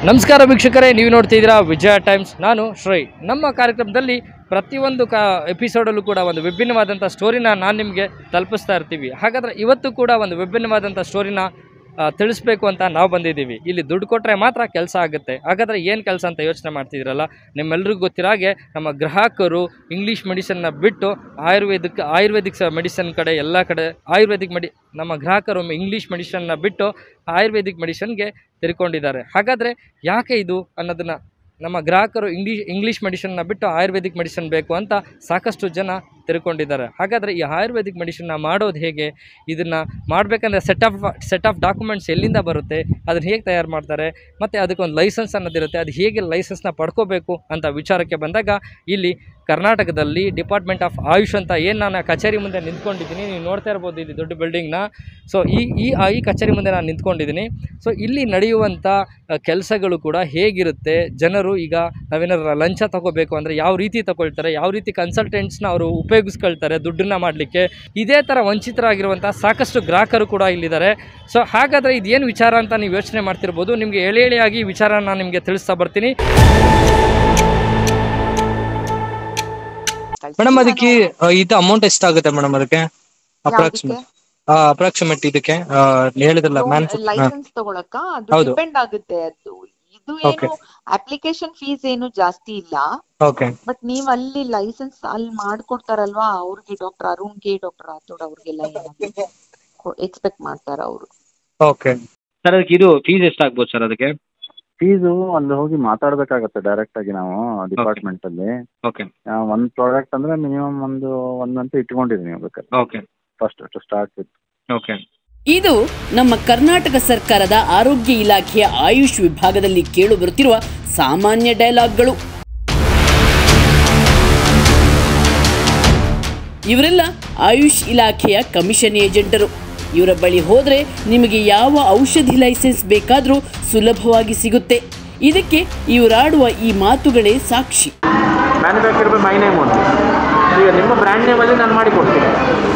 ನಮಸ್ಕಾರ ವೀಕ್ಷಕರೇ ನೀವು ನೋಡ್ತಿದ್ದೀರಾ ವಿಜಯ ಟೈಮ್ಸ್ ನಾನು ಶ್ರೈ ನಮ್ಮ ಕಾರ್ಯಕ್ರಮದಲ್ಲಿ ಪ್ರತಿಯೊಂದು ಕಾ ಎಪಿಸೋಡಲ್ಲೂ ಕೂಡ ಒಂದು ವಿಭಿನ್ನವಾದಂಥ ಸ್ಟೋರಿನ ನಾನು ನಿಮಗೆ ತಲುಪಿಸ್ತಾ ಇರ್ತೀವಿ ಹಾಗಾದರೆ ಇವತ್ತು ಕೂಡ ಒಂದು ವಿಭಿನ್ನವಾದಂಥ ಸ್ಟೋರಿನ ಆ, ತಿಳಿಸ್ಬೇಕು ಅಂತ ನಾವು ಬಂದಿದ್ದೀವಿ ಇಲ್ಲಿ ದುಡ್ಡು ಕೊಟ್ಟರೆ ಮಾತ್ರ ಕೆಲಸ ಆಗುತ್ತೆ ಹಾಗಾದರೆ ಏನು ಕೆಲಸ ಅಂತ ಯೋಚನೆ ಮಾಡ್ತಿದ್ದೀರಲ್ಲ ನಿಮ್ಮೆಲ್ರಿಗೂ ಗೊತ್ತಿರೋ ಹಾಗೆ ನಮ್ಮ ಗ್ರಾಹಕರು ಇಂಗ್ಲೀಷ್ ಮೆಡಿಸನ್ನ ಬಿಟ್ಟು ಆಯುರ್ವೇದಿಕ್ ಆಯುರ್ವೇದಿಕ್ ಮೆಡಿಸನ್ ಕಡೆ ಎಲ್ಲ ಕಡೆ ಆಯುರ್ವೇದಿಕ್ ಮೆಡಿ ನಮ್ಮ ಗ್ರಾಹಕರು ಇಂಗ್ಲೀಷ್ ಮೆಡಿಸನ್ನ ಬಿಟ್ಟು ಆಯುರ್ವೇದಿಕ್ ಮೆಡಿಸನ್ಗೆ ತಿರ್ಕೊಂಡಿದ್ದಾರೆ ಹಾಗಾದರೆ ಯಾಕೆ ಇದು ಅನ್ನೋದನ್ನು ನಮ್ಮ ಗ್ರಾಹಕರು ಇಂಗ್ಲೀಷ್ ಇಂಗ್ಲೀಷ್ ಮೆಡಿಸನ್ನ ಬಿಟ್ಟು ಆಯುರ್ವೇದಿಕ್ ಮೆಡಿಸನ್ ಬೇಕು ಅಂತ ಸಾಕಷ್ಟು ಜನ ತಿರ್ಕೊಂಡಿದ್ದಾರೆ ಹಾಗಾದರೆ ಈ ಆಯುರ್ವೇದಿಕ್ ಮೆಡಿಸನ್ನ ಮಾಡೋದು ಹೇಗೆ ಇದನ್ನು ಮಾಡಬೇಕಂದ್ರೆ set of set of documents ಎಲ್ಲಿಂದ ಬರುತ್ತೆ ಅದನ್ನು ಹೇಗೆ ತಯಾರು ಮಾಡ್ತಾರೆ ಮತ್ತು ಅದಕ್ಕೊಂದು ಲೈಸೆನ್ಸ್ ಅನ್ನೋದಿರುತ್ತೆ ಅದು ಹೇಗೆ ಲೈಸೆನ್ಸ್ನ ಪಡ್ಕೋಬೇಕು ಅಂತ ವಿಚಾರಕ್ಕೆ ಬಂದಾಗ ಇಲ್ಲಿ ಕರ್ನಾಟಕದಲ್ಲಿ ಡಿಪಾರ್ಟ್ಮೆಂಟ್ ಆಫ್ ಆಯುಷ್ ಅಂತ ಏನು ನಾನು ಕಚೇರಿ ಮುಂದೆ ನಿಂತ್ಕೊಂಡಿದ್ದೀನಿ ನೀವು ನೋಡ್ತಾ ಇರ್ಬೋದು ಇಲ್ಲಿ ದೊಡ್ಡ ಬಿಲ್ಡಿಂಗ್ನ ಸೊ ಈ ಈ ಆ- ಈ ಕಚೇರಿ ಮುಂದೆ ನಾನು ನಿಂತ್ಕೊಂಡಿದ್ದೀನಿ ಸೊ ಇಲ್ಲಿ ನಡೆಯುವಂಥ ಕೆಲಸಗಳು ಕೂಡ ಹೇಗಿರುತ್ತೆ ಜನರು ಈಗ ನಾವೇನಾದ್ರು ಲಂಚ ತಗೋಬೇಕು ಅಂದರೆ ಯಾವ ರೀತಿ ತಗೊಳ್ತಾರೆ ಯಾವ ರೀತಿ ಕನ್ಸಲ್ಟೆಂಟ್ಸ್ನ ಅವರು ಉಪಯೋಗಿಸ್ಕೊಳ್ತಾರೆ ದುಡ್ಡನ್ನ ಮಾಡಲಿಕ್ಕೆ ಇದೇ ಥರ ವಂಚಿತರಾಗಿರುವಂಥ ಸಾಕಷ್ಟು ಗ್ರಾಹಕರು ಕೂಡ ಇಲ್ಲಿದ್ದಾರೆ ಸೊ ಹಾಗಾದರೆ ಇದೇನು ವಿಚಾರ ಅಂತ ನೀವು ಯೋಚನೆ ಮಾಡ್ತಿರ್ಬೋದು ನಿಮಗೆ ಎಳೆ ಎಳೆಯಾಗಿ ಈ ವಿಚಾರ ನಾನು ನಿಮಗೆ ತಿಳಿಸ್ತಾ ಬರ್ತೀನಿ ಮೇಡಮ್ ಅದಕ್ಕೆ ಆ, ಇದು ಅಮೌಂಟ್ ಎಷ್ಟಾಗುತ್ತೆ ಮೇಡಮ್ ಅದಕ್ಕೆ ಅಪ್ರಾಕ್ಸಿಮೇಟ್ ಅಪ್ರಾಕ್ಸಿಮೇಟ್ ಇದಕ್ಕೆ ಆ, ಹೇಳಿದ್ರಲ್ಲ ಮ್ಯಾನ್ ಲೈಸೆನ್ಸ್ ತಗೊಳಕ ಅದು ಹೌದು. ಡಿಪೆಂಡ್ ಆಗುತ್ತೆ ಅದು ಇದು Okay. ಏನು ಅಪ್ಲಿಕೇಶನ್ ಫೀಸ್ ಏನು ಜಾಸ್ತಿ ಇಲ್ಲ ಓಕೆ ಬಟ್ ನೀವ್ ಅಲ್ಲಿ ಲೈಸೆನ್ಸ್ ಅಲ್ಲಿ ಮಾಡ್ಕೊಡ್ತಾರಲ್ವಾ ಅವ್ರಿಗೆ ಡಾಕ್ಟರ್ ಅರುಣ್ಗೆ ಡಾಕ್ಟರ್ ರಾಥೋಡ್ ಅವ್ರಿಗೆಲ್ಲ ಎಕ್ಸ್ಪೆಕ್ಟ್ ಮಾಡ್ತಾರ ಅವರು ಓಕೆ ಸರ್ ಅದಕ್ಕೆ ಇದು ಫೀಸ್ ಎಷ್ಟಾಗ್ಬೋದು ಸರ್ ಅದಕ್ಕೆ ಫೀಸು ಅಲ್ಲಿ ಹೋಗಿ ಮಾತಾಡ್ಬೇಕಾಗತ್ತೆ ಡೈರೆಕ್ಟ್ ಆಗಿ ನಾವು ಡಿಪಾರ್ಟ್ಮೆಂಟ್ ಅಲ್ಲಿ ಓಕೆ ಆ, ಒಂದ್ ಪ್ರಾಡಕ್ಟ್ ಅಂದ್ರೆ ಮಿನಿಮಮ್ ಒಂದು ಒನ್ ಮಂತ್ ಇಟ್ಕೊಂಡಿದೀನಿ ಬೇಕಾದ್ರೆ okay first to start with okay ಇದು ನಮ್ಮ ಕರ್ನಾಟಕ ಸರ್ಕಾರದ ಆರೋಗ್ಯ ಇಲಾಖೆಯ ಆಯುಷ್ ವಿಭಾಗದಲ್ಲಿ ಕೇಳುಬರುತ್ತಿರುವ ಸಾಮಾನ್ಯ ಡೈಲಾಗ್ಗಳು ಇವರೆಲ್ಲ ಆಯುಷ್ ಇಲಾಖೆಯ ಕಮಿಷನ್ ಏಜೆಂಟರು ಇವರ ಬಳಿ ಹೋದರೆ ನಿಮಗೆ ಯಾವ ಔಷಧಿ ಲೈಸೆನ್ಸ್ ಬೇಕಾದರೂ ಸುಲಭವಾಗಿ ಸಿಗುತ್ತೆ ಇದಕ್ಕೆ ಇವರಾಡುವ ಈ ಮಾತುಗಳೇ ಸಾಕ್ಷಿ ಮ್ಯಾನುಫ್ಯಾಕ್ಚರ್ ಬೈ ಮೈ ನೇಮ್ ಒಂದು ಈಗ ನಿಮ್ಮ ಬ್ರ್ಯಾಂಡ್ ನೇಮಲ್ಲಿ ನಾನು ಮಾಡಿ ಕೊಡ್ತೀನಿ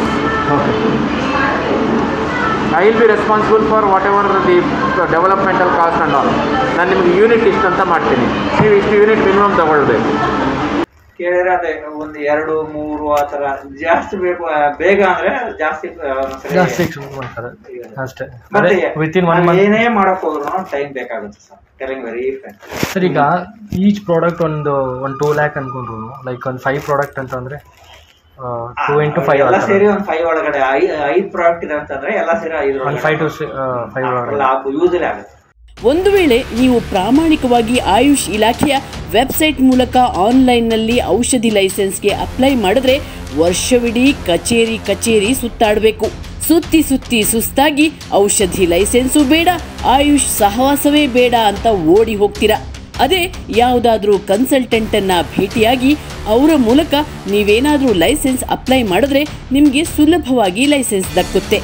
I will be responsible for whatever the developmental cost and all ನಾನು ನಿಮಗೆ ಯೂನಿಟ್ ಇಷ್ಟು ಅಂತ ಮಾಡ್ತೀನಿ ನೀವು ಇಷ್ಟು ಯೂನಿಟ್ ಮಿನಿಮಮ್ ತಗೊಳ್ಬೇಕು ಕೇಳಿದ್ರೆ ಅದೇ ಒಂದು ಎರಡು ಮೂರು ಆ ತರ ಜಾಸ್ತಿ ಬೇಕು ಆ, ಬೇಗ ಅಂದ್ರೆ ಜಾಸ್ತಿ ಆ, ಒಂದ್ಸರಿ ಜಾಸ್ತಿ ಮಾಡ್ತಾರೆ ಅಷ್ಟೇ ಮತ್ತೆ ವಿತಿನ್ ಒನ್ ನಾವ್ ಮಂತ್ ಏನೇ ಮಾಡಕ್ ಹೋದ್ರು ಟೈಮ್ ಬೇಕಾಗುತ್ತೆ ಸರ್ ಟೆಲಿಂಗ್ ವೆರಿ ಸರ್ ಈಗ ಈಚ್ ಪ್ರಾಡಕ್ಟ್ ಒಂದು ಒಂದು ಟೂ ಲ್ಯಾಕ್ ಅನ್ಕೊಂಡ್ರು ಲೈಕ್ ಒಂದು ಫೈವ್ ಪ್ರಾಡಕ್ಟ್ ಅಂತಂದ್ರೆ ಟೂ ಇಂಟು ಫೈವ್ ಎಲ್ಲ ಸೇರಿ ಒಂದ್ ಫೈವ್ ಒಳಗಡೆ ಐ ಐದ್ ಪ್ರಾಡಕ್ಟ್ ಇದೆ ಅಂತಂದ್ರೆ ಎಲ್ಲ ಸೇರಿ ಐದು ಒಂದು ಫೈವ್ ಟು ಫೈವ್ ಯೂಸಲಿ ಆಗುತ್ತೆ ಒಂದು ವೇಳೆ ನೀವು ಪ್ರಾಮಾಣಿಕವಾಗಿ ಆಯುಷ್ ಇಲಾಖೆಯ ವೆಬ್ಸೈಟ್ ಮೂಲಕ ಆನ್ಲೈನ್ನಲ್ಲಿ ಔಷಧಿ ಲೈಸೆನ್ಸ್ಗೆ ಅಪ್ಲೈ ಮಾಡಿದ್ರೆ ವರ್ಷವಿಡೀ ಕಚೇರಿ ಕಚೇರಿ ಸುತ್ತಾಡಬೇಕು ಸುತ್ತಿ ಸುತ್ತಿ ಸುಸ್ತಾಗಿ ಔಷಧಿ ಲೈಸೆನ್ಸು ಬೇಡ ಆಯುಷ್ ಸಹವಾಸವೇ ಬೇಡ ಅಂತ ಓಡಿ ಹೋಗ್ತೀರಾ ಅದೇ ಯಾವುದಾದ್ರೂ ಕನ್ಸಲ್ಟೆಂಟನ್ನು ಭೇಟಿಯಾಗಿ ಅವರ ಮೂಲಕ ನೀವೇನಾದರೂ ಲೈಸೆನ್ಸ್ ಅಪ್ಲೈ ಮಾಡಿದ್ರೆ ನಿಮಗೆ ಸುಲಭವಾಗಿ ಲೈಸೆನ್ಸ್ ದಕ್ಕುತ್ತೆ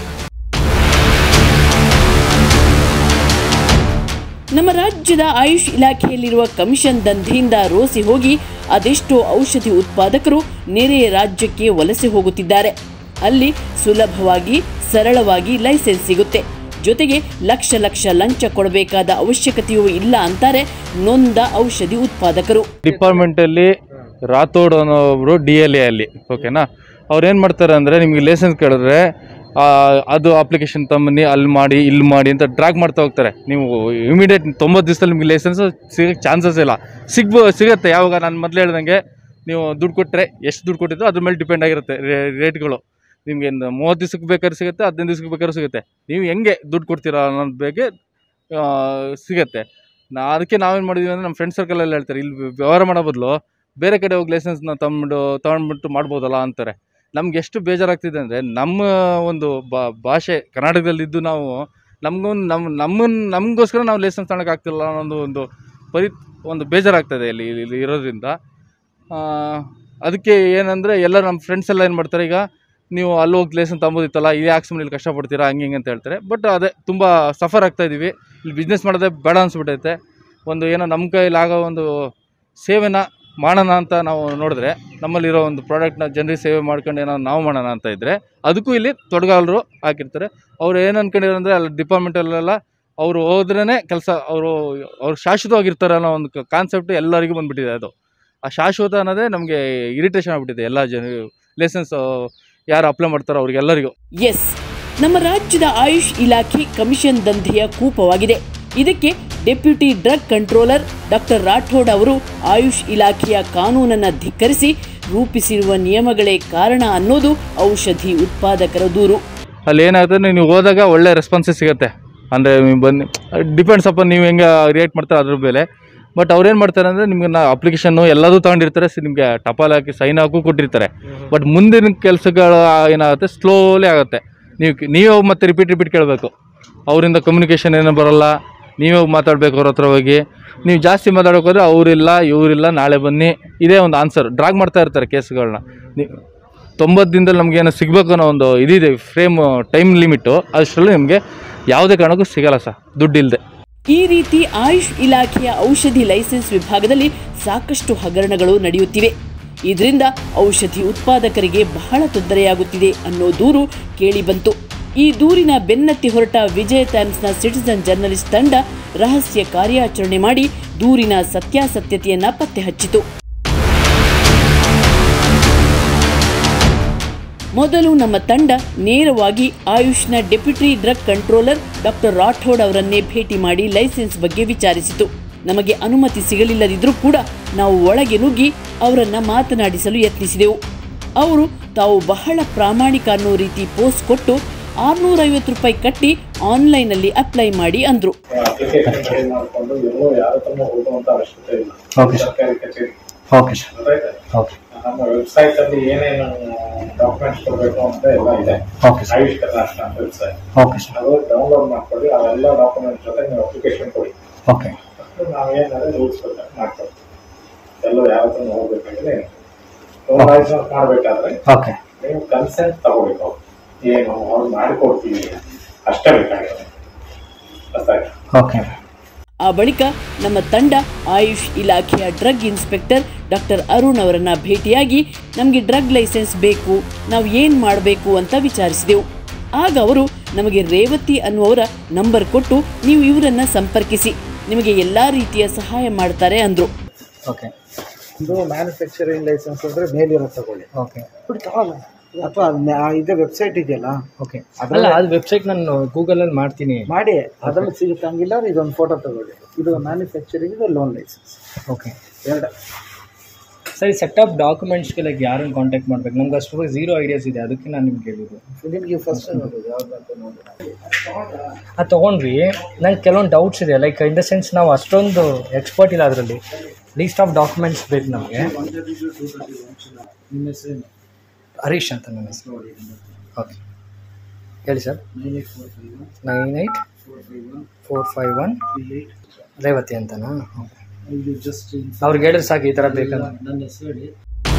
ನಮ್ಮ ರಾಜ್ಯದ ಆಯುಷ್ ಇಲಾಖೆಯಲ್ಲಿರುವ ಕಮಿಷನ್ ದಂಧೆಯಿಂದ ರೋಸಿ ಹೋಗಿ ಅದೆಷ್ಟೋ ಔಷಧಿ ಉತ್ಪಾದಕರು ನೆರೆಯ ರಾಜ್ಯಕ್ಕೆ ವಲಸೆ ಹೋಗುತ್ತಿದ್ದಾರೆ ಅಲ್ಲಿ ಸುಲಭವಾಗಿ ಸರಳವಾಗಿ ಲೈಸೆನ್ಸ್ ಸಿಗುತ್ತೆ ಜೊತೆಗೆ ಲಕ್ಷ ಲಕ್ಷ ಲಂಚ ಕೊಡಬೇಕಾದ ಅವಶ್ಯಕತೆಯೂ ಇಲ್ಲ ಅಂತಾರೆ ನೊಂದ ಔಷಧಿ ಉತ್ಪಾದಕರು ಡಿಪಾರ್ಟ್ಮೆಂಟಲ್ಲಿ ರಾಥೋಡ್ ಅನ್ನೋಬ್ರು ಡಿ ಎಲ್ ಎ ಅಲ್ಲಿ ಓಕೆನಾ ಅವ್ರು ಏನು ಮಾಡ್ತಾರೆ ಅಂದರೆ ನಿಮಗೆ ಲೈಸೆನ್ಸ್ ಕೇಳಿದ್ರೆ ಆ, ಅದು ಅಪ್ಲಿಕೇಶನ್ ತಮ್ಮನಿ ಅಲ್ಲಿ ಮಾಡಿ ಇಲ್ಲಿ ಮಾಡಿ ಅಂತ ಡ್ರ್ಯಾಗ್ ಮಾಡ್ತಾ ಹೋಗ್ತಾರೆ ನೀವು ಇಮಿಡಿಯೇಟ್ ತೊಂಬತ್ತು ದಿವಸದಲ್ಲಿ ನಿಮಗೆ ಲೈಸೆನ್ಸ್ ಸಿಗೋಕ್ಕೆ ಚಾನ್ಸಸ್ ಇಲ್ಲ ಸಿಗ್ಬೋ ಸಿಗುತ್ತೆ ಯಾವಾಗ ನಾನು ಮೊದಲು ಹೇಳ್ದಂಗೆ ನೀವು ದುಡ್ಡು ಕೊಟ್ಟರೆ ಎಷ್ಟು ದುಡ್ಡು ಕೊಟ್ಟಿದ್ರು ಅದ್ರ ಮೇಲೆ ಡಿಪೆಂಡ್ ಆಗಿರುತ್ತೆ ರೇಟ್ಗಳು ನಿಮಗೆ ಮೂವತ್ತು ದಿವ್ಸಕ್ಕೆ ಬೇಕಾದ್ರೆ ಸಿಗುತ್ತೆ ಹದಿನೈದು ದಿವ್ಸಕ್ಕೆ ಬೇಕಾದ್ರೆ ಸಿಗುತ್ತೆ ನೀವು ಹೆಂಗೆ ದುಡ್ಡು ಕೊಡ್ತೀರಾ ಅನ್ನೋದು ಬಗ್ಗೆ ಆ, ಸಿಗುತ್ತೆ ನಾ ಅದಕ್ಕೆ ನಾವೇನು ಮಾಡಿದ್ವಿ ಅಂದರೆ ನಮ್ಮ ಫ್ರೆಂಡ್ ಸರ್ಕಲಲ್ಲಿ ಹೇಳ್ತಾರೆ ಇಲ್ಲಿ ವ್ಯವಹಾರ ಮಾಡೋ ಬದಲು ಬೇರೆ ಕಡೆ ಹೋಗಿ ಲೈಸೆನ್ಸ್ನ ತಗೊಂಡು ತಗೊಂಡ್ಬಿಟ್ಟು ಮಾಡ್ಬೋದಲ್ಲ ಅಂತಾರೆ ನಮ್ಗೆ ಎಷ್ಟು ಬೇಜಾರಾಗ್ತಿದೆ ಅಂದರೆ ನಮ್ಮ ಒಂದು ಬಾ- ಭಾಷೆ ಕರ್ನಾಟಕದಲ್ಲಿದ್ದು ನಾವು ನಮಗೊಂದು ನಮ್ಮ ನಮ್ಮನ್ನು ನಮಗೋಸ್ಕರ ನಾವು ಲೈಸೆನ್ಸ್ ತಗೊಳಕ್ಕಾಗ್ತಿಲ್ಲ ಅನ್ನೋದು ಒಂದು ಪರಿ ಒಂದು ಬೇಜಾರಾಗ್ತದೆ ಇಲ್ಲಿ ಇಲ್ಲಿ ಇರೋದ್ರಿಂದ ಆ, ಅದಕ್ಕೆ ಏನಂದರೆ ಎಲ್ಲ ನಮ್ಮ ಫ್ರೆಂಡ್ಸ್ ಎಲ್ಲ ಏನು ಮಾಡ್ತಾರೆ ಈಗ ನೀವು ಅಲ್ಲಿ ಹೋಗಿ ಲೈಸೆನ್ಸ್ ತಗೊಂಬೋದಿತ್ತಲ್ಲ ಇದು ಯಾಕೆ ಸುಮ್ಮನೆ ಇಲ್ಲಿ ಕಷ್ಟಪಡ್ತೀರಾ ಹಂಗೆ ಹಿಂಗೆ ಅಂತ ಹೇಳ್ತಾರೆ ಬಟ್ ಅದೇ ತುಂಬ ಸಫರ್ ಆಗ್ತಾ ಇದ್ದೀವಿ ಇಲ್ಲಿ ಬಿಸ್ನೆಸ್ ಮಾಡೋದೇ ಬೇಡ ಅನಿಸ್ಬಿಟ್ಟೈತೆ ಒಂದು ಏನೋ ನಮ್ಮ ಕೈಲಿ ಆಗೋ ಒಂದು ಸೇವೆನ ಮಾಡೋಣ ಅಂತ ನಾವು ನೋಡಿದ್ರೆ ನಮ್ಮಲ್ಲಿರೋ ಒಂದು ಪ್ರಾಡಕ್ಟ್ನ ಜನರಿಗೆ ಸೇವೆ ಮಾಡ್ಕೊಂಡು ಏನೋ ನಾವು ಮಾಡೋಣ ಅಂತ ಇದ್ದರೆ ಅದಕ್ಕೂ ಇಲ್ಲಿ ತೊಡಗಾಲರು ಹಾಕಿರ್ತಾರೆ ಅವ್ರು ಏನು ಅನ್ಕೊಂಡಿರೋ ಅಂದರೆ ಅಲ್ಲಿ ಡಿಪಾರ್ಟ್ಮೆಂಟಲ್ಲೆಲ್ಲ ಅವರು ಹೋದ್ರೇ ಕೆಲಸ ಅವರು ಅವ್ರು ಶಾಶ್ವತವಾಗಿರ್ತಾರೆ ಅನ್ನೋ ಒಂದು ಕಾನ್ಸೆಪ್ಟ್ ಎಲ್ಲರಿಗೂ ಬಂದ್ಬಿಟ್ಟಿದೆ ಅದು ಆ ಶಾಶ್ವತ ಅನ್ನೋದೇ ನಮಗೆ ಇರಿಟೇಷನ್ ಆಗ್ಬಿಟ್ಟಿದೆ ಎಲ್ಲ ಜನ ಲೈಸೆನ್ಸ್ ಯಾರು ಅಪ್ಲೈ ಮಾಡ್ತಾರೋ ಅವ್ರಿಗೆಲ್ಲರಿಗೂ ಎಸ್ ನಮ್ಮ ರಾಜ್ಯದ ಆಯುಷ್ ಇಲಾಖೆ ಕಮಿಷನ್ ದಂಧೆಯ ಕೂಪವಾಗಿದೆ ಇದಕ್ಕೆ deputy drug controller doctor Rathod ಅವರು ಆಯುಷ್ ಇಲಾಖೆಯ ಕಾನೂನನ್ನು ಧಿಕ್ಕರಿಸಿ ರೂಪಿಸಿರುವ ನಿಯಮಗಳೇ ಕಾರಣ ಅನ್ನೋದು ಔಷಧಿ ಉತ್ಪಾದಕರ ದೂರು ಅಲ್ಲಿ ಏನಾಗುತ್ತೆ ನೀವು ಹೋದಾಗ ಒಳ್ಳೆ ರೆಸ್ಪಾನ್ಸಸ್ ಸಿಗುತ್ತೆ ಅಂದರೆ ನೀವು ಬನ್ನಿ ಡಿಪೆಂಡ್ಸ್ ಅಪ್ಪ ನೀವು ಹೆಂಗೆ ರಿಯಾಕ್ಟ್ ಮಾಡ್ತಾರೆ ಅದ್ರ ಮೇಲೆ ಬಟ್ ಅವ್ರೇನು ಮಾಡ್ತಾರೆ ಅಂದರೆ ನಿಮ್ಗೆ ನಾ ಅಪ್ಲಿಕೇಶನ್ನು ಎಲ್ಲದೂ ತೊಗೊಂಡಿರ್ತಾರೆ ಸಿ ನಿಮಗೆ ಟಪಾಲ್ ಹಾಕಿ ಸೈನ್ ಹಾಕು ಕೊಟ್ಟಿರ್ತಾರೆ ಬಟ್ ಮುಂದಿನ ಕೆಲಸಗಳು ಏನಾಗುತ್ತೆ ಸ್ಲೋಲಿ ಆಗುತ್ತೆ ನೀವು ನೀವೇ ಹೋಗಿ ಮತ್ತೆ ರಿಪೀಟ್ ರಿಪೀಟ್ ಕೇಳಬೇಕು ಅವರಿಂದ ಕಮ್ಯುನಿಕೇಷನ್ ಏನೂ ಬರೋಲ್ಲ ನೀವೇ ಹೋಗಿ ಮಾತಾಡಬೇಕು ಅವ್ರ ಹತ್ರ ಹೋಗಿ ನೀವು ಜಾಸ್ತಿ ಮಾತಾಡೋಕೆ ಹೋದ್ರೆ ಅವರಿಲ್ಲ ಇವರಿಲ್ಲ ನಾಳೆ ಬನ್ನಿ ಇದೇ ಒಂದು ಆನ್ಸರ್ ಡ್ರಾಗ್ ಮಾಡ್ತಾ ಇರ್ತಾರೆ ಕೇಸ್ಗಳನ್ನ ನೀವು ತೊಂಬತ್ತು ದಿನದಲ್ಲಿ ನಮ್ಗೆ ಏನೋ ಸಿಗಬೇಕು ಅನ್ನೋ ಒಂದು ಇದಿದೆ ಫ್ರೇಮ್ ಟೈಮ್ ಲಿಮಿಟು ಅಷ್ಟರಲ್ಲಿ ನಿಮಗೆ ಯಾವುದೇ ಕಾರಣಕ್ಕೂ ಸಿಗಲ್ಲ ಸರ್ ದುಡ್ಡಿಲ್ಲದೆ ಈ ರೀತಿ ಆಯುಷ್ ಇಲಾಖೆಯ ಔಷಧಿ ಲೈಸೆನ್ಸ್ ವಿಭಾಗದಲ್ಲಿ ಸಾಕಷ್ಟು ಹಗರಣಗಳು ನಡೆಯುತ್ತಿವೆ ಇದರಿಂದ ಔಷಧಿ ಉತ್ಪಾದಕರಿಗೆ ಬಹಳ ತೊಂದರೆಯಾಗುತ್ತಿದೆ ಅನ್ನೋ ದೂರು ಕೇಳಿಬಂತು ಈ ದೂರಿನ ಬೆನ್ನತ್ತಿ ಹೊರಟ ವಿಜಯ ಟೈಮ್ಸ್ನ ಸಿಟಿಸನ್ ಜರ್ನಲಿಸ್ಟ್ ತಂಡ ರಹಸ್ಯ ಕಾರ್ಯಾಚರಣೆ ಮಾಡಿ ದೂರಿನ ಸತ್ಯಾಸತ್ಯತೆಯನ್ನ ಪತ್ತೆ ಹಚ್ಚಿತು ಮೊದಲು ನಮ್ಮ ತಂಡ ನೇರವಾಗಿ ಆಯುಷ್ನ deputy drug controller doctor Rathod ಅವರನ್ನೇ ಭೇಟಿ ಮಾಡಿ ಲೈಸೆನ್ಸ್ ಬಗ್ಗೆ ವಿಚಾರಿಸಿತು ನಮಗೆ ಅನುಮತಿ ಸಿಗಲಿಲ್ಲದಿದ್ರೂ ಕೂಡ ನಾವು ಒಳಗೆ ನುಗ್ಗಿ ಅವರನ್ನ ಮಾತನಾಡಿಸಲು ಯತ್ನಿಸಿದೆವು ಅವರು ತಾವು ಬಹಳ ಪ್ರಾಮಾಣಿಕ ಅನ್ನೋ ರೀತಿ ಪೋಸ್ಟ್ ಕೊಟ್ಟು ಆರ್ನೂರೈವತ್ತು ರೂಪಾಯಿ ಕಟ್ಟಿ ಆನ್ಲೈನಲ್ಲಿ ಅಪ್ಲೈ ಮಾಡಿ ಅಂದ್ರು ಅಪ್ಲಿಕೇಶನ್ ರೆಡಿ ಮಾಡಿಕೊಂಡು ಎಲ್ಲೋ ಯಾರ ಹತ್ರನೂ ಹೋಗುವಂತ ಅವಶ್ಯಕತೆ ಇಲ್ಲ Okay, sir. ಸರ್ಕಾರಿ ಕಚೇರಿ ಓಕೆ ಸರ್ ಗೊತ್ತಾಯ್ತಾ? ಓಕೆ ನಮ್ಮ ವೆಬ್ಸೈಟ್ ಅಲ್ಲಿ ಏನೇನು ಡಾಕ್ಯುಮೆಂಟ್ಸ್ ಕೊಡಬೇಕು ಅಂತ ಎಲ್ಲ ಇದೆ ಓಕೆ ಸರ್ ಆಯುಷ್ ಕರ್ನಾಟಕ ಅಂತ ವೆಬ್ಸೈಟ್ ಓಕೆ ಸರ್ ಅದು ಡೌನ್ಲೋಡ್ ಮಾಡ್ಕೊಳ್ಳಿ ಅವೆಲ್ಲ ಡಾಕ್ಯುಮೆಂಟ್ಸ್ ಜೊತೆ ನೀವು ಅಪ್ಲಿಕೇಶನ್ ಕೊಡಿ ಓಕೆ ಮತ್ತು ನಾವೇನಾದ್ರೆ ರೂಲ್ಸ್ ಪ್ರಕಾರ ಮಾಡ್ಕೊಡ್ತೀವಿ ಎಲ್ಲೋ ಯಾವ ಹತ್ರನೂ ಹೋಗ್ಬೇಕಾದ್ರೆ ಲೈಸೆನ್ಸ್ ಮಾಡಬೇಕಾದ್ರೆ ಓಕೆ ನೀವು ಕನ್ಸೆಂಟ್ ತಗೋಬೇಕು ಅವ್ರು. ಏನು ಅವ್ರು ಮಾಡಿಕೊಡ್ತೀವಿ ಅಷ್ಟೇ ಬೇಕಾಗಿದೆ ಗೊತ್ತಾಯ್ತಾ ಓಕೆ ಆ ಬಳಿಕ ನಮ್ಮ ತಂಡ ಆಯುಷ್ ಇಲಾಖೆಯ ಡ್ರಗ್ ಇನ್ಸ್ಪೆಕ್ಟರ್ ಡಾಕ್ಟರ್ ಅರುಣ್ ಅವರನ್ನ ಭೇಟಿಯಾಗಿ ನಮಗೆ ಡ್ರಗ್ ಲೈಸೆನ್ಸ್ ಬೇಕು ನಾವು ಏನು ಮಾಡಬೇಕು ಅಂತ ವಿಚಾರಿಸಿದೆವು ಆಗ ಅವರು ನಮಗೆ ರೇವತಿ ಅನ್ನುವವರ ನಂಬರ್ ಕೊಟ್ಟು ನೀವು ಇವರನ್ನ ಸಂಪರ್ಕಿಸಿ ನಿಮಗೆ ಎಲ್ಲ ರೀತಿಯ ಸಹಾಯ ಮಾಡ್ತಾರೆ ಅಂದರು ಓಕೆ ಇದು ಮ್ಯಾನುಫ್ಯಾಕ್ಚರಿಂಗ್ ಲೈಸೆನ್ಸ್ ಅಂದ್ರೆ ಮೇಲಿರೋ ತಗೊಳ್ಳಿ ಓಕೆ ಅಥವಾ ಇದೇ ವೆಬ್ಸೈಟ್ ಇದೆಯಲ್ಲ ಓಕೆ ಅಲ್ಲ ಅದು ವೆಬ್ಸೈಟ್ ನಾನು ಗೂಗಲಲ್ಲಿ ಮಾಡ್ತೀನಿ ಮಾಡಿ ಅದ್ರಲ್ಲಿ ಸಿಗುತ್ತೆ ಹಂಗಿಲ್ಲ ಇದೊಂದು ಫೋಟೋ ತಗೊಳ್ಳಿ ಇದು ಮ್ಯಾನುಫ್ಯಾಕ್ಚರಿಂಗ್ ಇದು ಲೋನ್ ಲೈಸೆನ್ಸ್ ಓಕೆ ಎರಡು ಸರಿ ಸೆಟಪ್ ಡಾಕ್ಯುಮೆಂಟ್ಸ್ಗೆ ಲೈಕ್ ಯಾರನ್ನು ಕಾಂಟ್ಯಾಕ್ಟ್ ಮಾಡ್ಬೇಕು ನಮ್ಗೆ ಅಷ್ಟು ಝೀರೋ ಐಡಿಯಾಸ್ ಇದೆ ಅದಕ್ಕೆ ನಾನು ನಿಮ್ಗೆ ಹೇಳಿದ್ದು ನಿಮಗೆ ಫಸ್ಟ್ ನೋಡೋದು ಯಾವ್ದಂತ ನೋಡಿ ಅದು ತೊಗೊಂಡ್ರಿ ನಂಗೆ ಕೆಲವೊಂದು ಡೌಟ್ಸ್ ಇದೆ ಲೈಕ್ ಇನ್ ದ ಸೆನ್ಸ್ ನಾವು ಅಷ್ಟೊಂದು ಎಕ್ಸ್ಪರ್ಟ್ ಇಲ್ಲ ಅದರಲ್ಲಿ ಲೀಸ್ಟ್ ಆಫ್ ಡಾಕ್ಯುಮೆಂಟ್ಸ್ ಬೇಕು ನಮಗೆ ನಿಮ್ಮ ಹೆಸರೇನು ಹರೀಶ್ ಅಂತ ನನ್ನ ಹೆಸರು ಓಕೆ ಹೇಳಿ sir nine eight four five one nine eight four five one four five one three eight Revathi ಅಂತನಾ ಇದು ಜಸ್ಟ್ ಅವ್ರಿಗೆ ಹೇಳಿದ್ರೆ ಸಾಕು ಈ ಥರ ಬೇಕಂತ ನನ್ನ ಹೆಸರು ಹೇಳಿ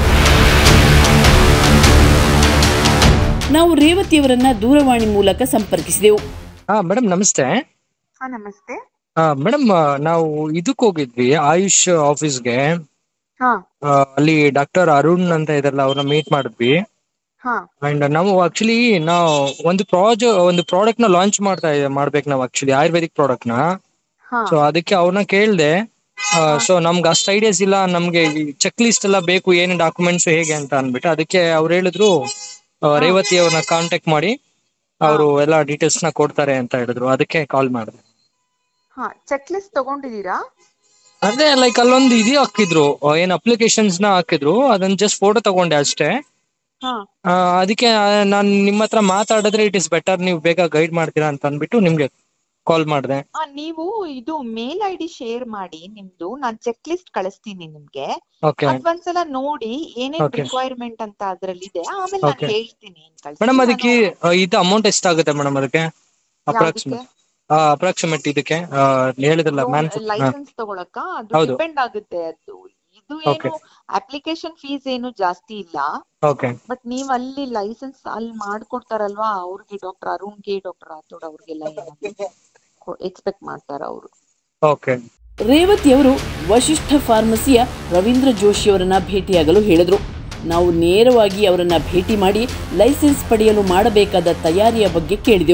ನಾವು ರೇವತಿಯವರನ್ನ ದೂರವಾಣಿ ಮೂಲಕ ಸಂಪರ್ಕಿಸಿದೆವು ಹಾಂ ಮೇಡಮ್ ನಮಸ್ತೆ ಹಾ ನಮಸ್ತೆ ಮೇಡಮ್ ನಾವು ಇದಕ್ಕೆ ಹೋಗಿದ್ವಿ ಆಯುಷ್ ಆಫೀಸ್ಗೆ ಹಾ ಅಲ್ಲಿ ಡಾಕ್ಟರ್ ಅರುಣ್ ಅಂತ ಇದಾರಲ್ಲ ಅವ್ರನ್ನ ಮೀಟ್ ಮಾಡಿದ್ವಿ ಹಾ ಅಂಡ್ ನಾವು ಆಕ್ಚುಲಿ ನಾವು ಒಂದು ಪ್ರಾಜೆ ಒಂದು ಪ್ರಾಡಕ್ಟ್ ನ ಲಾಂಚ್ ಮಾಡ್ತಾ ಮಾಡ್ಬೇಕು ನಾವು ಆಕ್ಚುಲಿ ಆಯುರ್ವೇದಿಕ್ ಪ್ರಾಡಕ್ಟ್ ನ ಹಾ ಸೊ ಅದಕ್ಕೆ ಅವ್ರನ್ನ ಕೇಳ್ದೆ ಸೊ ನಮ್ಗೆ ಅಷ್ಟು ಐಡಿಯಾಸ್ ಇಲ್ಲ ನಮ್ಗೆ ಚೆಕ್ ಲಿಸ್ಟ್ ಎಲ್ಲ ಬೇಕು ಏನು ಡಾಕ್ಯುಮೆಂಟ್ಸ್ ಹೇಗೆ ಅಂತ ಅಂದ್ಬಿಟ್ಟು ಅದಕ್ಕೆ ಅವ್ರು ಹೇಳಿದ್ರು ಆ, ರೇವತಿ ಅವ್ರನ್ನ ಕಾಂಟ್ಯಾಕ್ಟ್ ಮಾಡಿ ಅವರು ಎಲ್ಲ ಡೀಟೇಲ್ಸ್ ನ ಕೊಡ್ತಾರೆ ಅಂತ ಹೇಳಿದ್ರು ಅದಕ್ಕೆ ಕಾಲ್ ಮಾಡಿದೆ ಹಾ ಚೆಕ್ ಲಿಸ್ಟ್ ತಗೊಂಡಿದ್ದೀರಾ ಅದೇ ಲೈಕ್ ಅಲ್ಲೊಂದು ಇದು ಹಾಕಿದ್ರು ಆ, ಏನ್ ಅಪ್ಲಿಕೇಶನ್ಸ್ ನ ಹಾಕಿದ್ರು ಅದನ್ನ ಜಸ್ಟ್ ಫೋಟೋ ತಗೊಂಡೆ ಅಷ್ಟೇ ಹಾ ಆ, ಅದಕ್ಕೆ ನಾನು ನಿಮ್ಮ ಹತ್ರ ಮಾತಾಡಿದ್ರೆ ಇಟ್ ಇಸ್ ಬೆಟರ್ ನೀವು ಬೇಗ ಗೈಡ್ ಮಾಡ್ತೀರಾ ಅಂತ ಅಂದ್ಬಿಟ್ಟು ನಿಮ್ಗೆ ಕಾಲ್ ಮಾಡಿದೆ ಆ, ನೀವು ಇದು ಮೇಲ್ ಐ ಡಿ ಶೇರ್ ಮಾಡಿ ನಿಮ್ದು ನಾನ್ ಚೆಕ್ ಲಿಸ್ಟ್ ಕಳಿಸ್ತೀನಿ ನಿಮ್ಗೆ ಓಕೆ ಅದ್ ಒಂದ್ಸಲ ನೋಡಿ ಏನೇನ್ Okay. ರಿಕ್ವೈರ್ಮೆಂಟ್ ಅಂತ ಅದ್ರಲ್ಲಿ ಇದೆ ಆಮೇಲೆ ನಾನು Okay. ಹೇಳ್ತೀನಿ ಏನ್ ಕಳ್ಸಿ. ಮೇಡಮ್ ನಾನು- ಅದಕ್ಕೆ ಆ, ಇದು ಅಮೌಂಟ್ ಎಷ್ಟಾಗುತ್ತೆ ಮೇಡಮ್ ಅದಕ್ಕೆ ಅಪ್ರಾಕ್ಸಿಮೇಟ್ ಅಪ್ರಾಕ್ಸಿಮೇಟ್ ಇದಕ್ಕೆ ಆ, ಹೇಳಿದ್ರಲ್ಲ ಮ್ಯಾನ್ ಲೈಸೆನ್ಸ್ ತಗೊಳಕ ಅದು ಹೌದು. ಡಿಪೆಂಡ್ ಆಗುತ್ತೆ ಅದು ಇದು Okay. ಏನು ಅಪ್ಲಿಕೇಶನ್ ಫೀಸ್ ಏನು ಜಾಸ್ತಿ ಇಲ್ಲ ಓಕೆ ಬಟ್ ನೀವ್ ಅಲ್ಲಿ ಲೈಸೆನ್ಸ್ ಅಲ್ಲಿ ಮಾಡ್ಕೊಡ್ತಾರಲ್ವಾ ಅವ್ರಿಗೆ ಡಾಕ್ಟರ್ ಅರುಣ್ಗೆ ಡಾಕ್ಟರ್ ರಾಥೋಡ್ ಅವ್ರಿಗೆಲ್ಲ ಎಕ್ಸ್ಪೆಕ್ಟ್ ಮಾಡ್ತಾರ ಅವರು ಓಕೆ ರೇವತಿಯವರು ವಶಿಷ್ಠ ಫಾರ್ಮಸಿಯ ರವೀಂದ್ರ ಜೋಶಿಯವರನ್ನ ಭೇಟಿಯಾಗಲು ಹೇಳಿದರು ನಾವು ನೇರವಾಗಿ ಅವರನ್ನ ಭೇಟಿ ಮಾಡಿ ಲೈಸೆನ್ಸ್ ಪಡೆಯಲು ಮಾಡಬೇಕಾದ ತಯಾರಿಯ ಬಗ್ಗೆ ಕೇಳಿದೆವು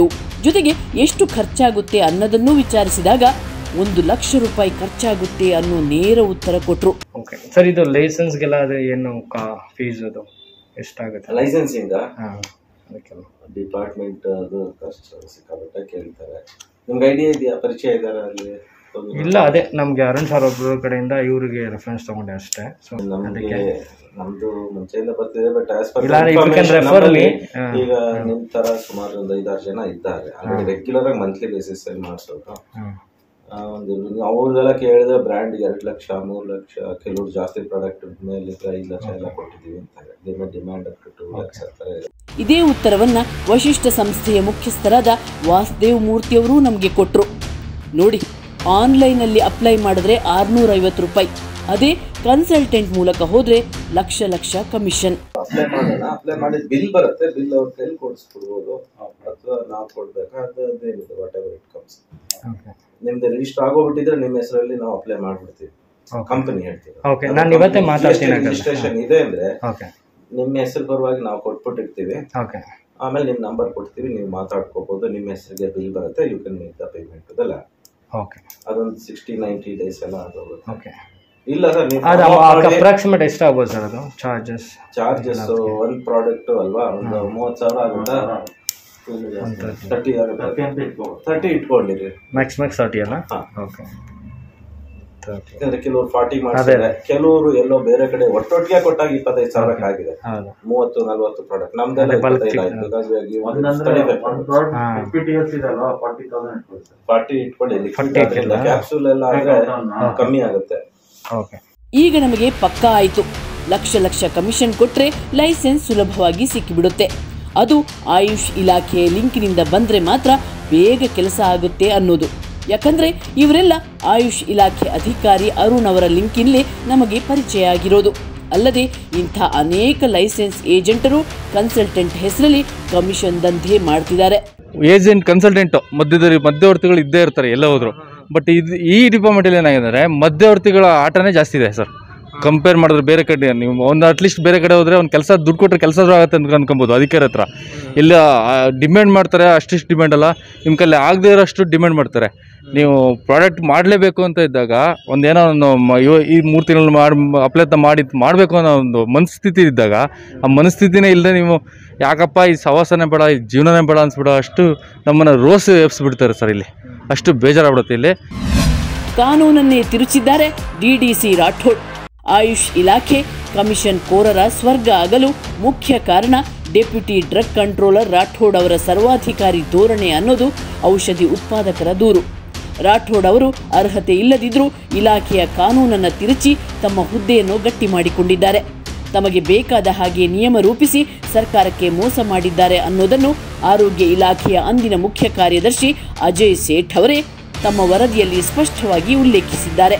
ಜೊತೆಗೆ ಎಷ್ಟು ಖರ್ಚಾಗುತ್ತೆ ಅನ್ನೋದನ್ನೂ ವಿಚಾರಿಸಿದಾಗ ಒಂದು ಲಕ್ಷ ರೂಪಾಯಿ ಖರ್ಚಾಗುತ್ತೆ ಅನ್ನೋ ನೇರ ಉತ್ತರ ಕೊಟ್ಟರು ಓಕೆ ಸರ್ ಇದು ಲೈಸೆನ್ಸ್ಗೆಲ್ಲ ಅದು ಏನು ಕಾ ಫೀಸ್ ಅದು ಎಷ್ಟಾಗುತ್ತೆ ಲೈಸೆನ್ಸಿಂದ ಹಾಂ ಅದಕ್ಕೆಲ್ಲ ಡಿಪಾರ್ಟ್ಮೆಂಟ್ ಅದು ಖರ್ಚು ಸಿಕ್ಕಾಪಟ್ಟೆ ಕೇಳ್ತಾರೆ ನಿಮ್ಗೆ ಐಡಿಯಾ ಇದೆಯಾ ಪರಿಚಯ ಇದಾರೆ ಅಲ್ಲಿ ಇಲ್ಲ ಅದೇ ನಮಗೆ ಅರುಣ್ ಸರ್ ಒಬ್ಬರ ಕಡೆಯಿಂದ ಇವರಿಗೆ ರೆಫರೆನ್ಸ್ ತಗೊಂಡೆ ಅಷ್ಟೇ ಸೊ ನಮ್ಗೆ ಅದಕ್ಕೆ ನಮ್ದು ಮುಂಚೆಯಿಂದ ಬರ್ತಿದೆ ಬಟ್ ಆಸ್ ಪರ್ ಇಲ್ಲ, if you can refer me, ಹಾ. ಈಗ ನಿಮ್ ತರ ಸುಮಾರು ಒಂದು ಐದಾರು ಜನ ಇದ್ದಾರೆ ಆಲ್ರೆಡಿ ರೆಗ್ಯುಲರ್ ಆಗಿ ಮಂತ್ಲಿ ಬೇಸಿಸ್ ಅಲ್ಲಿ ಮಾಡಿಸೋದು ಹ್ಮ್. ಆ, ಒಂದು ಅವ್ರಿಗೆಲ್ಲ ಕೇಳಿದ್ರೆ ಬ್ರ್ಯಾಂಡ್ ಎರಡು ಲಕ್ಷ ಮೂರು ಲಕ್ಷ ಕೆಲವ್ರು ಜಾಸ್ತಿ ಪ್ರಾಡಕ್ಟ್ ಮೇಲೆ ಇದ್ರೆ ಐದು ಲಕ್ಷ ಎಲ್ಲ ಕೊಟ್ಟಿದ್ದೀವಿ ಅಂತಾರೆ ಡಿಮ್ಯಾಂಡ್ ಅಪ್ ಟು ಲಕ್ಷ ಆ ಥರ ಇದೆ ಇದೇ ಉತ್ತರವನ್ನ ವಶಿಷ್ಠ ಸಂಸ್ಥೆಯ ಮುಖ್ಯಸ್ಥರಾದ ವಾಸುದೇವ್ ಮೂರ್ತಿಯವರೂ ನಮಗೆ ಕೊಟ್ಟರು ನೋಡಿ ಆನ್ಲೈನಲ್ಲಿ ಅಪ್ಲೈ ಮಾಡಿದ್ರೆ ಆರ್ನೂರ ಐವತ್ತು ರೂಪಾಯಿ ಅದೇ ಕನ್ಸಲ್ಟೆಂಟ್ ಮೂಲಕ ಹೋದ್ರೆ ಲಕ್ಷ ಲಕ್ಷ ಕಮಿಷನ್ ಅಪ್ಲೈ ಮಾಡೋಣ ಅಪ್ಲೈ ಮಾಡಿದ ಬಿಲ್ ಬರುತ್ತೆ ಬಿಲ್ ಅವ್ರ ಕೈಲಿ ಕೊಡಿಸ್ಬಿಡ್ಬೋದು ಅಥವಾ ನಾವು ಕೊಡ್ಬೇಕಾ ಅದು ಅದೇನಿದೆ ವಾಟ್ ಎವರ್ ಇಟ್ ಕಮ್ಸ್ ನಿಮ್ದು ರಿಜಿಸ್ಟರ್ ಆಗೋಗ್ಬಿಟ್ಟಿದ್ರೆ ನಿಮ್ಮ ಹೆಸರಲ್ಲಿ ನಾವು ಅಪ್ಲೈ ಮಾಡ್ಬಿಡ್ತೀವಿ ಕಂಪನಿ ಹೇಳ್ತೀವಿ Okay, ನಾನ್ ಇವತ್ತೇ ಮಾತಾಡ್ತೀನಿ ಹಾಗಾದ್ರೆ. ರಿಜಿಸ್ಟ್ರೇಷನ್ ಇದೆ ಅಂದ್ರೆ ಓಕೆ ನಿಮ್ಮ ಹೆಸರು ಪರವಾಗಿ ನಾವು ಕೊಟ್ಬಿಟ್ಟಿರ್ತೀವಿ ಓಕೆ ಆಮೇಲೆ ನಿಮ್ ನಂಬರ್ ಕೊಡ್ತೀವಿ ನೀವು ಮಾತಾಡ್ಕೋಬಹುದು ನಿಮ್ಮ ಹೆಸರಿಗೆ ಬಿಲ್ ಬರುತ್ತೆ you can make the payment ಅದಲ್ಲ ಓಕೆ ಅದೊಂದು ಸಿಕ್ಸ್ಟಿ ನೈಂಟಿ ಡೇಸ್ ಎಲ್ಲ ಆಗೋಗುತ್ತೆ ಓಕೆ ಇಲ್ಲ ಸರ್ ನೀವು ಅದು follow ಮಾಡಿ- ಅಪ್ರಾಕ್ಸಿಮೇಟ್ ಎಷ್ಟಾಗ್ಬೋದು ಸರ್ ಅದು ಚಾರ್ಜಸ್ ಚಾರ್ಜಸ್ ಒಂದ್ ಪ್ರಾಡಕ್ಟ್ ಅಲ್ವಾ ಒಂದು ಮೂವತ್ ಸಾವಿರ ಆಗುತ್ತಾ ತರ್ಟಿ ಆಗುತ್ತೆ ತರ್ಟಿ ಇಟ್ಕೊಂಡಿರಿ ಮ್ಯಾಕ್ಸ್ ಮ್ಯಾಕ್ಸ್ ತರ್ಟಿ ಅಲ್ಲ ಹಾ. ಓಕೆ ಯಾಕಂದ್ರೆ ಕೆಲವರು ಫಾರ್ಟಿ ಮಾಡ್ತಾರೆ ಕೆಲವರು ಎಲ್ಲೋ ಬೇರೆ ಕಡೆ ಒಟ್ಟೊಟ್ಟಿಗೆ ಕೊಟ್ಟಾಗ ಇಪ್ಪತ್ತೈದು ಸಾವಿರಕ್ಕೆ ಆಗಿದೆ ಹೌದು ಮೂವತ್ತು ನಲ್ವತ್ತು ಪ್ರಾಡಕ್ಟ್ ನಮ್ದೆಲ್ಲ ಅದೇ bulk ಇಪ್ಪತ್ತೈದು ಆಯ್ತು ಚಿಕ್ಕ- because we are giving ಒಂದಂದ್ರೆ 35 ಒಂದು products. ಪ್ರಾಡಕ್ಟ್ ಹಾ. ಫಿಫ್ಟಿ ಇಯರ್ಸ್ ಇದೆ ಅಲ್ವಾ ಫಾರ್ಟಿ ತೌಸಂಡ್ ಇಟ್ಕೊಳ್ಳಿ ಸರ್ ಫಾರ್ಟಿ ಇಟ್ಕೊಳ್ಳಿ Forty ಇಟ್ಕೊಳ್ಳಿ. ಕ್ಯಾಪ್ಸೂಲ್ ಎಲ್ಲ ಆದ್ರೆ ಹಾ. ಕಮ್ಮಿ ಆಗುತ್ತೆ ಓಕೆ ಈಗ ನಮಗೆ ಪಕ್ಕಾ ಆಯಿತು ಲಕ್ಷ ಲಕ್ಷ ಕಮಿಷನ್ ಕೊಟ್ಟರೆ ಲೈಸೆನ್ಸ್ ಸುಲಭವಾಗಿ ಸಿಕ್ಕಿಬಿಡುತ್ತೆ ಅದು ಆಯುಷ್ ಇಲಾಖೆಯ ಲಿಂಕ್ನಿಂದ ಬಂದರೆ ಮಾತ್ರ ಬೇಗ ಕೆಲಸ ಆಗುತ್ತೆ ಅನ್ನೋದು ಯಾಕಂದ್ರೆ ಇವರೆಲ್ಲ ಆಯುಷ್ ಇಲಾಖೆ ಅಧಿಕಾರಿ ಅರುಣ್ ಅವರ ಲಿಂಕಿನಲ್ಲೇ ನಮಗೆ ಪರಿಚಯ ಆಗಿರೋದು ಅಲ್ಲದೆ ಇಂಥ ಅನೇಕ ಲೈಸೆನ್ಸ್ ಏಜೆಂಟರು ಕನ್ಸಲ್ಟೆಂಟ್ ಹೆಸರಲ್ಲಿ ಕಮಿಷನ್ ದಂಧೆ ಮಾಡ್ತಿದ್ದಾರೆ ಏಜೆಂಟ್ ಕನ್ಸಲ್ಟೆಂಟ್ ಮಧ್ಯದಲ್ಲಿ ಮಧ್ಯವರ್ತಿಗಳು ಇದ್ದೇ ಇರ್ತಾರೆ ಎಲ್ಲ ಹೋದ್ರು ಬಟ್ ಇದು ಈ ಡಿಪಾರ್ಟ್ಮೆಂಟಲ್ಲಿ ಏನಾಗಿದೆ ಅಂದರೆ ಮಧ್ಯವರ್ತಿಗಳ ಆಟನೇ ಜಾಸ್ತಿ ಇದೆ ಸರ್ ಕಂಪೇರ್ ಮಾಡಿದ್ರೆ ಬೇರೆ ಕಡೆ ನೀವು ಒಂದು ಅಟ್ಲೀಸ್ಟ್ ಬೇರೆ ಕಡೆ ಹೋದರೆ ಒಂದು ಕೆಲಸ ದುಡ್ಡು ಕೊಟ್ಟರೆ ಕೆಲಸ ಆಗುತ್ತೆ ಅಂತ ಅನ್ಕೊಬೋದು ಅಧಿಕಾರಿ ಹತ್ರ ಇಲ್ಲ ಡಿಮ್ಯಾಂಡ್ ಮಾಡ್ತಾರೆ ಅಷ್ಟಿಷ್ಟು ಡಿಮ್ಯಾಂಡ್ ಅಲ್ಲ ನಿಮ್ಮ ಕೈಲಿ ಆಗದೇ ಇರೋಷ್ಟು ಡಿಮ್ಯಾಂಡ್ ಮಾಡ್ತಾರೆ ನೀವು ಪ್ರಾಡಕ್ಟ್ ಮಾಡಲೇಬೇಕು ಅಂತ ಇದ್ದಾಗ ಒಂದೇನೋ ಒಂದು ಮ- ಇವ- ಈ ಮೂರು ತಿಂಗಳು ಮಾಡಿ ಅಪ್ಲೈ ಮಾಡಿ ಮಾಡಬೇಕು ಅನ್ನೋ ಒಂದು ಮನಸ್ಥಿತಿ ಇದ್ದಾಗ ಆ ಮನಸ್ಥಿತಿನೇ ಇಲ್ಲದೆ ನೀವು ಯಾಕಪ್ಪ ಈ ಸವಾಸನೆ ಬೇಡ ಈ ಜೀವನನೇ ಬೇಡ ಅನ್ಸ್ಬಿಡ ಅಷ್ಟು ನಮ್ಮನ್ನು ರೋಸ್ ಎಬ್ಸ್ಬಿಡ್ತಾರೆ ಸರ್ ಇಲ್ಲಿ ಅಷ್ಟು ಬೇಜಾರಾಗ್ಬಿಡುತ್ತೆ ಇಲ್ಲಿ ಕಾನೂನನ್ನೇ ತಿರುಚಿದ್ದಾರೆ ಡಿಡಿಸಿ ರಾಠೋಡ್ ಆಯುಷ್ ಇಲಾಖೆ ಕಮಿಷನ್ ಕೋರರ ಸ್ವರ್ಗ ಆಗಲು ಮುಖ್ಯ ಕಾರಣ ಡೆಪ್ಯೂಟಿ ಡ್ರಗ್ ಕಂಟ್ರೋಲರ್ ರಾಠೋಡ್ ಅವರ ಸರ್ವಾಧಿಕಾರಿ ಧೋರಣೆ ಅನ್ನೋದು ಔಷಧಿ ಉತ್ಪಾದಕರ ದೂರು ರಾಠೋಡ್ ಅವರು ಅರ್ಹತೆ ಇಲ್ಲದಿದ್ದರೂ ಇಲಾಖೆಯ ಕಾನೂನನ್ನು ತಿರುಚಿ ತಮ್ಮ ಹುದ್ದೆಯನ್ನು ಗಟ್ಟಿ ಮಾಡಿಕೊಂಡಿದ್ದಾರೆ ತಮಗೆ ಬೇಕಾದ ಹಾಗೆ ನಿಯಮ ರೂಪಿಸಿ ಸರ್ಕಾರಕ್ಕೆ ಮೋಸ ಮಾಡಿದ್ದಾರೆ ಅನ್ನೋದನ್ನು ಆರೋಗ್ಯ ಇಲಾಖೆಯ ಅಂದಿನ ಮುಖ್ಯ ಕಾರ್ಯದರ್ಶಿ ಅಜಯ್ ಸೇಠ್ ಅವರೇ ತಮ್ಮ ವರದಿಯಲ್ಲಿ ಸ್ಪಷ್ಟವಾಗಿ ಉಲ್ಲೇಖಿಸಿದ್ದಾರೆ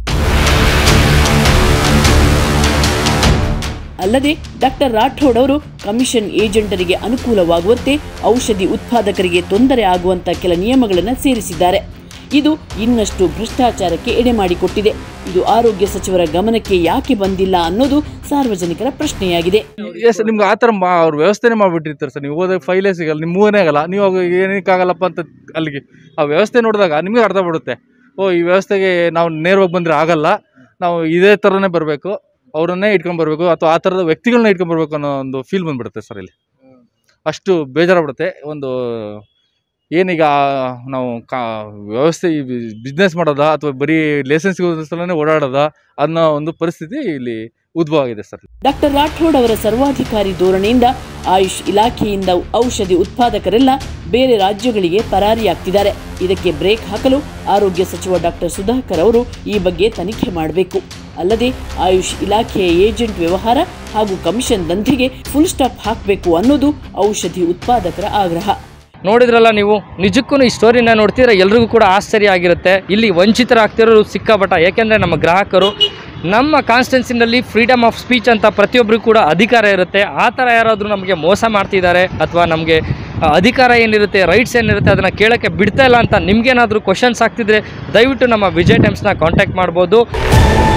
ಅಲ್ಲದೆ ಡಾಕ್ಟರ್ ರಾಠೋಡ್ ಅವರು ಕಮಿಷನ್ ಏಜೆಂಟರಿಗೆ ಅನುಕೂಲವಾಗುವಂತೆ ಔಷಧಿ ಉತ್ಪಾದಕರಿಗೆ ತೊಂದರೆ ಆಗುವಂತ ಕೆಲ ನಿಯಮಗಳನ್ನು ಸೇರಿಸಿದ್ದಾರೆ ಇದು ಇನ್ನಷ್ಟು ಭ್ರಷ್ಟಾಚಾರಕ್ಕೆ ಎಡೆ ಮಾಡಿಕೊಟ್ಟಿದೆ ಇದು ಆರೋಗ್ಯ ಸಚಿವರ ಗಮನಕ್ಕೆ ಯಾಕೆ ಬಂದಿಲ್ಲ ಅನ್ನೋದು ಸಾರ್ವಜನಿಕರ ಪ್ರಶ್ನೆಯಾಗಿದೆ ಎಸ್ ನಿಮ್ಗೆ ಆ ಥರ ಮಾ ಅವ್ರು ವ್ಯವಸ್ಥೆನೇ ಮಾಡಿಬಿಟ್ಟಿರ್ತಾರೆ ಸರ್ ನೀವು ಹೋದಾಗ ಫೈಲೇ ಸಿಗಲ್ಲ ನಿಮ್ಮ ಮೂವನೇ ಆಗಲ್ಲ ನೀವು ಅವಾಗ ಏನಕ್ಕಾಗಲ್ಲಪ್ಪ ಅಂತ ಅಲ್ಲಿಗೆ ಆ ವ್ಯವಸ್ಥೆ ನೋಡಿದಾಗ ನಿಮಗೆ ಅರ್ಥ ಬಿಡುತ್ತೆ ಓ ಈ ವ್ಯವಸ್ಥೆಗೆ ನಾವು ನೇರವಾಗಿ ಬಂದರೆ ಆಗಲ್ಲ ನಾವು ಇದೇ ಥರನೇ ಬರಬೇಕು ಅವರನ್ನೇ ಇಟ್ಕೊಂಡು ಬರಬೇಕು ಅಥವಾ ಆ ಥರದ ವ್ಯಕ್ತಿಗಳನ್ನ ಇಟ್ಕೊಂಡು ಬರಬೇಕು ಅನ್ನೋ ಒಂದು ಫೀಲ್ ಬಂದ್ಬಿಡುತ್ತೆ ಸರ್ ಇಲ್ಲಿ ಅಷ್ಟು ಬೇಜಾರಾಗ್ಬಿಡುತ್ತೆ ಒಂದು ಏನೀಗ ನಾವು ಕಾ ವ್ಯವಸ್ಥೆ ಬಿಸ್ನೆಸ್ ಮಾಡೋದಾ ಅಥವಾ ಬರೀ ಲೈಸೆನ್ಸ್ಗೋಸ್ಕರನೇ ಓಡಾಡೋದಾ ಅನ್ನೋ ಒಂದು ಪರಿಸ್ಥಿತಿ ಇಲ್ಲಿ ಉದ್ಭವ ಆಗಿದೆ ಸರ್ ಡಾಕ್ಟರ್ ರಾಠೋಡ್ ಅವರ ಸರ್ವಾಧಿಕಾರಿ ಧೋರಣೆಯಿಂದ ಆಯುಷ್ ಇಲಾಖೆಯಿಂದ ಔಷಧಿ ಉತ್ಪಾದಕರೆಲ್ಲ ಬೇರೆ ರಾಜ್ಯಗಳಿಗೆ ಪರಾರಿಯಾಗ್ತಿದ್ದಾರೆ ಇದಕ್ಕೆ ಬ್ರೇಕ್ ಹಾಕಲು ಆರೋಗ್ಯ ಸಚಿವ ಡಾಕ್ಟರ್ ಸುಧಾಕರ್ ಅವರು ಈ ಬಗ್ಗೆ ತನಿಖೆ ಮಾಡಬೇಕು ಅಲ್ಲದೆ ಆಯುಷ್ ಇಲಾಖೆಯ ಏಜೆಂಟ್ ವ್ಯವಹಾರ ಹಾಗೂ ಕಮಿಷನ್ ದಂಧೆಗೆ ಫುಲ್ ಸ್ಟಾಪ್ ಹಾಕಬೇಕು ಅನ್ನೋದು ಔಷಧಿ ಉತ್ಪಾದಕರ ಆಗ್ರಹ ನೋಡಿದ್ರಲ್ಲ ನೀವು ನಿಜಕ್ಕೂ ಈ ಸ್ಟೋರಿನ ನೋಡ್ತಿದ್ರೆ ಎಲ್ರಿಗೂ ಕೂಡ ಆಶ್ಚರ್ಯ ಆಗಿರುತ್ತೆ ಇಲ್ಲಿ ವಂಚಿತರಾಗ್ತಿರೋರು ಸಿಕ್ಕಾಪಟ್ಟ ಯಾಕೆಂದರೆ ನಮ್ಮ ಗ್ರಾಹಕರು ನಮ್ಮ ಕಾನ್ಸ್ಟೆನ್ಸಿನಲ್ಲಿ ಫ್ರೀಡಮ್ ಆಫ್ ಸ್ಪೀಚ್ ಅಂತ ಪ್ರತಿಯೊಬ್ಬರಿಗೂ ಕೂಡ ಅಧಿಕಾರ ಇರುತ್ತೆ ಆ ಥರ ಯಾರಾದರೂ ನಮಗೆ ಮೋಸ ಮಾಡ್ತಿದ್ದಾರೆ ಅಥವಾ ನಮಗೆ ಅಧಿಕಾರ ಏನಿರುತ್ತೆ ರೈಟ್ಸ್ ಏನಿರುತ್ತೆ ಅದನ್ನು ಕೇಳೋಕ್ಕೆ ಬಿಡ್ತಾ ಇಲ್ಲ ಅಂತ ನಿಮ್ಗೇನಾದರೂ ಕ್ವಶನ್ಸ್ ಆಗ್ತಿದ್ರೆ ದಯವಿಟ್ಟು ನಮ್ಮ ವಿಜಯ್ ಟೈಮ್ಸ್ನ ಕಾಂಟ್ಯಾಕ್ಟ್ ಮಾಡ್ಬೋದು